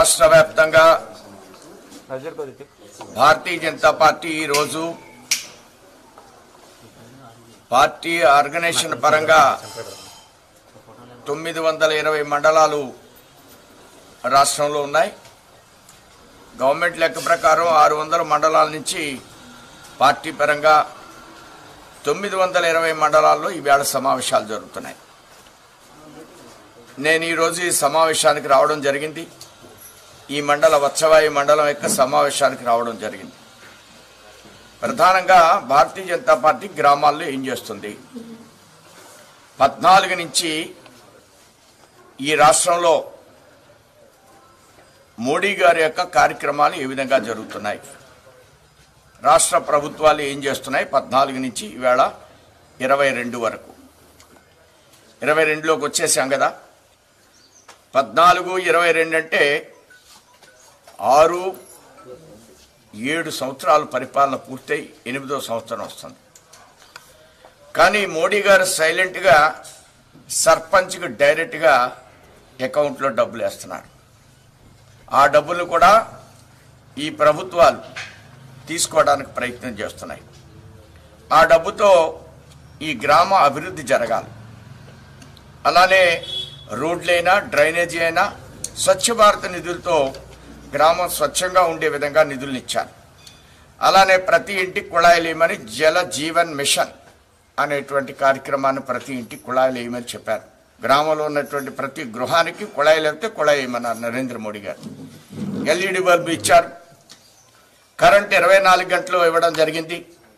రాష్ట్ర వ్యాప్తంగా నజర్ కొద్ది భారతీయ జనతా పార్టీ ఈరోజు పార్టీ ఆర్గనైజేషన్ పరంగా తొమ్మిది వందల ఇరవై మండలాలు రాష్ట్రంలో ఉన్నాయి గవర్నమెంట్ లెక్క ప్రకారం ఆరు వందల మండలాల నుంచి పార్టీ పరంగా తొమ్మిది వందల ఇరవై మండలాల్లో ఈవేళ సమావేశాలు జరుగుతున్నాయి నేను ఈరోజు ఈ సమావేశానికి రావడం జరిగింది ఈ మండల వత్సవాయి మండలం యొక్క సమావేశానికి రావడం జరిగింది ప్రధానంగా భారతీయ జనతా పార్టీ గ్రామాల్లో ఏం చేస్తుంది పద్నాలుగు నుంచి ఈ రాష్ట్రంలో మోడీ గారి యొక్క కార్యక్రమాలు ఏ విధంగా జరుగుతున్నాయి రాష్ట్ర ప్రభుత్వాలు ఏం చేస్తున్నాయి పద్నాలుగు నుంచి ఈవేళ ఇరవై రెండు వరకు ఇరవై రెండులోకి వచ్చేసాం కదా పద్నాలుగు ఇరవై రెండు అంటే ఆరు ఏడు సంవత్సరాల పరిపాలన పూర్తయి ఎనిమిదో సంవత్సరం వస్తుంది కానీ మోడీ గారు సైలెంట్గా సర్పంచ్కి డైరెక్ట్గా అకౌంట్లో డబ్బులు వేస్తున్నారు ఆ డబ్బులు కూడా ఈ ప్రభుత్వాలు తీసుకోవడానికి ప్రయత్నం చేస్తున్నాయి ఆ డబ్బుతో ఈ గ్రామ అభివృద్ధి జరగాలి అలానే రోడ్లైనా డ్రైనేజీ అయినా స్వచ్ఛ భారత్ నిధులతో గ్రామం స్వచ్ఛంగా ఉండే విధంగా నిధులను ఇచ్చారు అలానే ప్రతి ఇంటికి కుళాయిలు వేయమని జల జీవన్ మిషన్ అనేటువంటి కార్యక్రమాన్ని ప్రతి ఇంటికి కుళాయిలు వేయమని చెప్పారు గ్రామంలో ఉన్నటువంటి ప్రతి గృహానికి కుళాయిలు వెళ్తే కుళాయి వేయమన్నారు నరేంద్ర మోడీ గారు ఎల్ఈడి బల్బు ఇచ్చారు కరెంట్ ఇరవై నాలుగు గంటలు ఇవ్వడం జరిగింది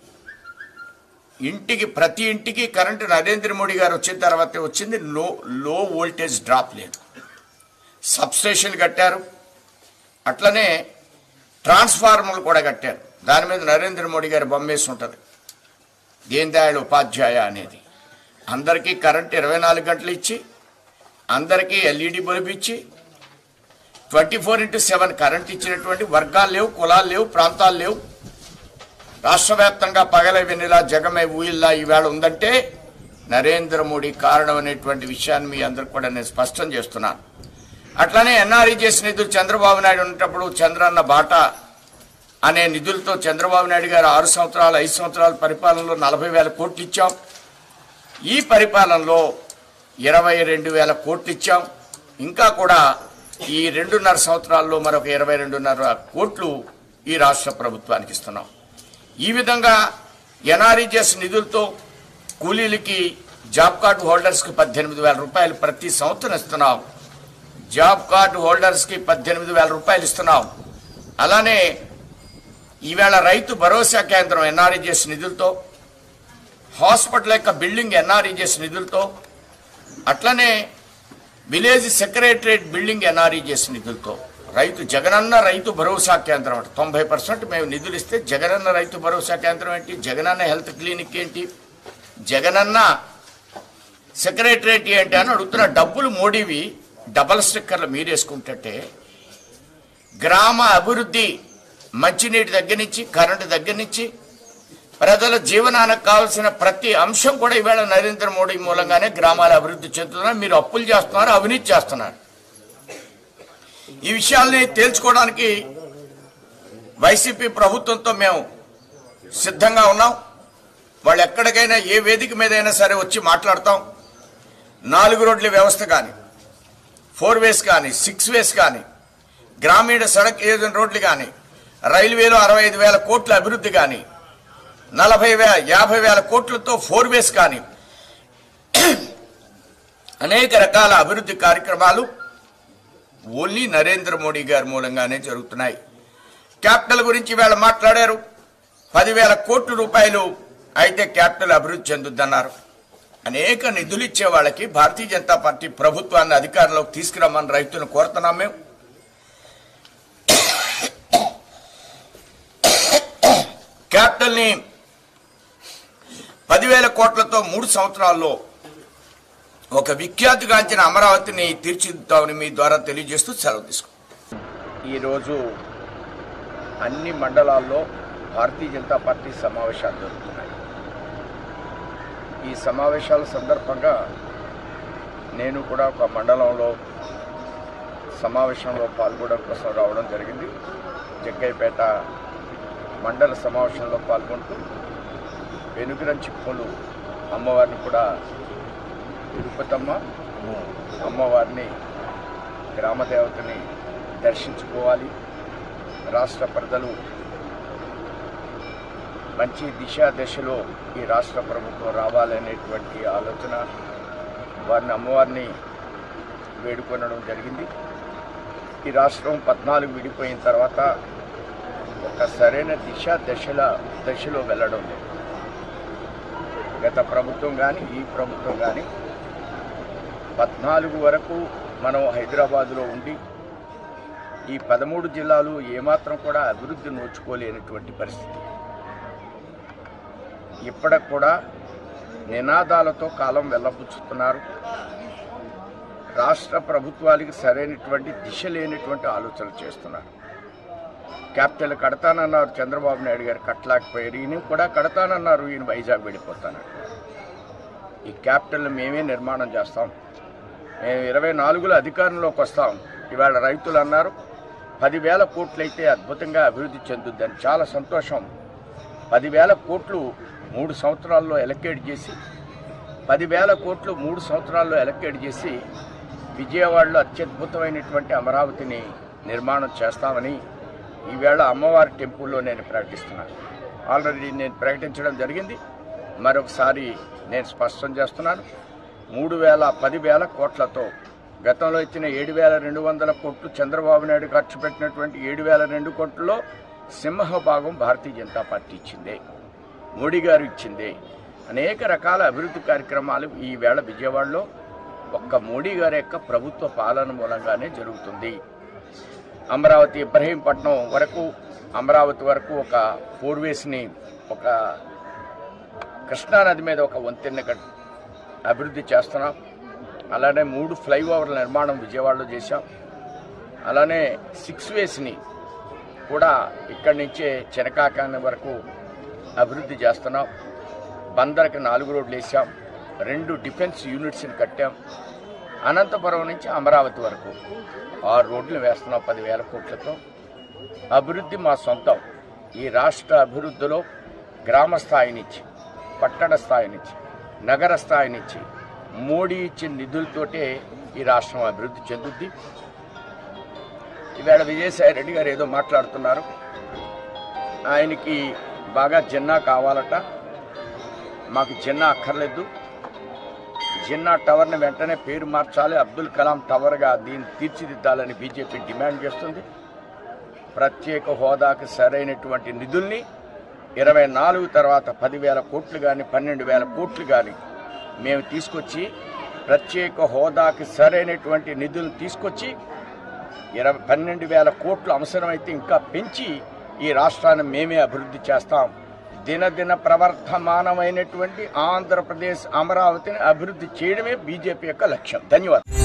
ఇంటికి ప్రతి ఇంటికి కరెంటు నరేంద్ర మోడీ గారు వచ్చిన తర్వాతే వచ్చింది లో లో వోల్టేజ్ డ్రాప్ లేదు సబ్స్టేషన్ కట్టారు అట్లనే ట్రాన్స్ఫార్మర్లు కూడా కట్టారు దాని మీద నరేంద్ర మోడీ గారి బొమ్మేసి ఉంటుంది దీన్ దయాళ్ ఉపాధ్యాయ అనేది అందరికీ కరెంట్ ఇరవై నాలుగు గంటలు ఇచ్చి అందరికీ ఎల్ఈడి బల్బు ఇచ్చి twenty four into seven current ఇచ్చినటువంటి వర్గాలు లేవు కులాలు లేవు ప్రాంతాలు లేవు రాష్ట్ర వ్యాప్తంగా పగల వెన్నెలా జగమే ఊయిల్లా ఈవేళ ఉందంటే నరేంద్ర మోడీ కారణం అనేటువంటి విషయాన్ని మీ అందరికి కూడా నేను స్పష్టం చేస్తున్నాను అట్లానే ఎన్ఆర్ఈజెస్ నిధులు చంద్రబాబు నాయుడు ఉన్నప్పుడు చంద్రన్న బాట అనే నిధులతో చంద్రబాబు నాయుడు గారు ఆరు సంవత్సరాలు ఐదు సంవత్సరాల పరిపాలనలో నలభై వేల కోట్లు ఇచ్చాం ఈ పరిపాలనలో ఇరవై రెండు వేల కోట్లు ఇచ్చాం ఇంకా కూడా ఈ రెండున్నర సంవత్సరాల్లో మరొక ఇరవై రెండున్నర కోట్లు ఈ రాష్ట్ర ప్రభుత్వానికి ఇస్తున్నాం ఈ విధంగా ఎన్ఆర్ఈజెస్ నిధులతో కూలీలకి జాబ్ కార్డు హోల్డర్స్కి పద్దెనిమిది వేల రూపాయలు ప్రతి సంవత్సరం ఇస్తున్నాం జాబ్ కార్డు హోల్డర్స్కి పద్దెనిమిది వేల రూపాయలు ఇస్తున్నాం అలానే ఈవేళ రైతు భరోసా కేంద్రం ఎన్ఆర్ఈజెస్ నిధులతో హాస్పిటల్ యొక్క బిల్డింగ్ ఎన్ఆర్ఈజెస్ నిధులతో అట్లనే విలేజ్ సెక్రటరేట్ బిల్డింగ్ ఎన్ఆర్ఈజెస్ నిధులతో రైతు జగనన్న రైతు భరోసా కేంద్రం అంటే తొంభై పర్సెంట్ మేము నిధులు ఇస్తే జగనన్న రైతు భరోసా కేంద్రం ఏంటి జగనన్న హెల్త్ క్లినిక్ ఏంటి జగనన్న సెక్రటరేట్ ఏంటి అని అడుగుతున్న డబ్బులు మోడీవి డబల్ స్టిక్కర్లు మీరేసుకుంటే గ్రామ అభివృద్ధి మంచినీటి దగ్గర నుంచి కరెంటు దగ్గర నుంచి ప్రజల జీవనానికి కావాల్సిన ప్రతి అంశం కూడా ఈవేళ నరేంద్ర మోడీ మూలంగానే గ్రామాల అభివృద్ధి చెందుతున్నారు మీరు అప్పులు చేస్తున్నారు అవినీతి చేస్తున్నారు ఈ విషయాల్ని తేల్చుకోవడానికి వైసీపీ ప్రభుత్వంతో మేము సిద్ధంగా ఉన్నాం వాళ్ళు ఎక్కడికైనా ఏ వేదిక మీదైనా సరే వచ్చి మాట్లాడతాం నాలుగు రోడ్ల వ్యవస్థ కానీ ఫోర్ వేస్ కానీ సిక్స్ వేస్ కానీ గ్రామీణ సడక్ యోజన రోడ్లు కానీ రైల్వేలో అరవై ఐదు వేల కోట్ల అభివృద్ధి కానీ నలభై వేల యాభై వేల కోట్లతో ఫోర్ వేస్ కానీ అనేక రకాల అభివృద్ధి కార్యక్రమాలు ఓన్లీ నరేంద్ర మోడీ గారి మూలంగానే జరుగుతున్నాయి క్యాపిటల్ గురించి వీళ్ళు మాట్లాడారు పదివేల కోట్ల రూపాయలు అయితే క్యాపిటల్ అభివృద్ధి చెందుద్దన్నారు అనేక నిధులు ఇచ్చే వాళ్ళకి భారతీయ జనతా పార్టీ ప్రభుత్వాన్ని అధికారంలోకి తీసుకురమ్మని రైతులను కోరుతున్నాం మేము క్యాపిటల్ని పదివేల కోట్లతో మూడు సంవత్సరాల్లో ఒక విఖ్యాతిగాంచిన అమరావతిని తీర్చిదిద్దామని మీ ద్వారా తెలియజేస్తూ సెలవు తీసుకో ఈరోజు అన్ని మండలాల్లో భారతీయ జనతా పార్టీ సమావేశాలు జరుగుతున్నాయి ఈ సమావేశాల సందర్భంగా నేను కూడా ఒక మండలంలో సమావేశంలో పాల్గొనడం కోసం రావడం జరిగింది జగ్గైపేట మండల సమావేశంలో పాల్గొంటూ వెనుకరం చిప్పులు అమ్మవారిని కూడా తిరుపతమ్మ అమ్మవారిని గ్రామదేవతని దర్శించుకోవాలి రాష్ట్ర ప్రజలు మంచి దిశ దశలో ఈ రాష్ట్ర ప్రభుత్వం రావాలనేటువంటి ఆలోచన వారిని అమ్మవారిని వేడుకొనడం జరిగింది ఈ రాష్ట్రం పద్నాలుగు విడిపోయిన తర్వాత ఒక సరైన దిశ దశల దశలో వెళ్ళడం లేదు గత ప్రభుత్వం కానీ ఈ ప్రభుత్వం కానీ పద్నాలుగు వరకు మనం హైదరాబాదులో ఉండి ఈ పదమూడు జిల్లాలు ఏమాత్రం కూడా అభివృద్ధి నోచుకోలేనటువంటి పరిస్థితి ఇప్పటికి కూడా నినాదాలతో కాలం వెళ్ళబుచ్చుతున్నారు రాష్ట్ర ప్రభుత్వానికి సరైనటువంటి దిశ లేనటువంటి ఆలోచనలు చేస్తున్నారు క్యాపిటల్ కడతానన్నారు చంద్రబాబు నాయుడు గారు కట్టలేకపోయారు ఈయన కూడా కడతానన్నారు ఈయన వైజాగ్ వెళ్ళిపోతానన్నారు ఈ క్యాపిటల్ మేమే నిర్మాణం చేస్తాం మేము ఇరవై నాలుగులో అధికారంలోకి వస్తాం ఇవాళ రైతులు అన్నారు పదివేల కోట్లయితే అద్భుతంగా అభివృద్ధి చెందుద్దని చాలా సంతోషం పదివేల కోట్లు మూడు సంవత్సరాల్లో ఎలకేట్ చేసి పదివేల కోట్లు మూడు సంవత్సరాల్లో ఎలకేట్ చేసి విజయవాడలో అత్యద్భుతమైనటువంటి అమరావతిని నిర్మాణం చేస్తామని ఈవేళ అమ్మవారి టెంపుల్లో నేను ప్రకటిస్తున్నాను ఆల్రెడీ నేను ప్రకటించడం జరిగింది మరొకసారి నేను స్పష్టం చేస్తున్నాను మూడు వేల పదివేల కోట్లతో గతంలో ఇచ్చిన ఏడు వేల రెండు వందల కోట్లు చంద్రబాబు నాయుడు ఖర్చు పెట్టినటువంటి ఏడు వేల రెండు కోట్లలో సింహ భాగం భారతీయ జనతా పార్టీ ఇచ్చిందే మోడీ గారు ఇచ్చిందే అనేక రకాల అభివృద్ధి కార్యక్రమాలు ఈ వేళ విజయవాడలో ఒక్క మోడీ గారి యొక్క ప్రభుత్వ పాలన మూలంగానే జరుగుతుంది అమరావతి ఇబ్రహీంపట్నం వరకు అమరావతి వరకు ఒక ఫోర్వేస్ని ఒక కృష్ణానది మీద ఒక వంతెన కట్- అభివృద్ధి చేస్తున్నాం అలానే మూడు ఫ్లైఓవర్ల నిర్మాణం విజయవాడలో చేశాం అలానే సిక్స్ వేస్ని కూడా ఇక్కడి నుంచే చెనకాకాని వరకు అభివృద్ధి చేస్తున్నాం బందర్కి నాలుగు రోడ్లు వేసాం రెండు డిఫెన్స్ యూనిట్స్ని కట్టాం అనంతపురం నుంచి అమరావతి వరకు ఆరు రోడ్లు వేస్తున్నాం పదివేల కోట్లతో అభివృద్ధి మా సొంతం ఈ రాష్ట్ర అభివృద్ధిలో గ్రామ స్థాయి నుంచి పట్టణ స్థాయి నుంచి నగర స్థాయి నుంచి మోడీ ఇచ్చిన నిధులతోటే ఈ రాష్ట్రం అభివృద్ధి చెందుద్ది ఈవేళ విజయసాయి రెడ్డి గారు ఏదో మాట్లాడుతున్నారు ఆయనకి బాగా జిన్నా కావాలట మాకు జిన్నా అక్కర్లేదు జిన్నా టవర్ని వెంటనే పేరు మార్చాలి అబ్దుల్ కలాం టవర్గా దీన్ని తీర్చిదిద్దాలని బీజేపీ డిమాండ్ చేస్తుంది ప్రత్యేక హోదాకు సరైనటువంటి నిధుల్ని ఇరవై నాలుగు తర్వాత పదివేల కోట్లు కానీ పన్నెండు వేల కోట్లు కానీ మేము తీసుకొచ్చి ప్రత్యేక హోదాకి సరైనటువంటి నిధులు తీసుకొచ్చి ఇరవై పన్నెండు వేల కోట్లు అవసరమైతే ఇంకా పెంచి ఈ రాష్ట్రాన్ని మేమే అభివృద్ధి చేస్తాం దినదిన ప్రవర్ధమానమైనటువంటి ఆంధ్రప్రదేశ్ అమరావతిని అభివృద్ధి చేయడమే బీజేపీ యొక్క లక్ష్యం ధన్యవాదాలు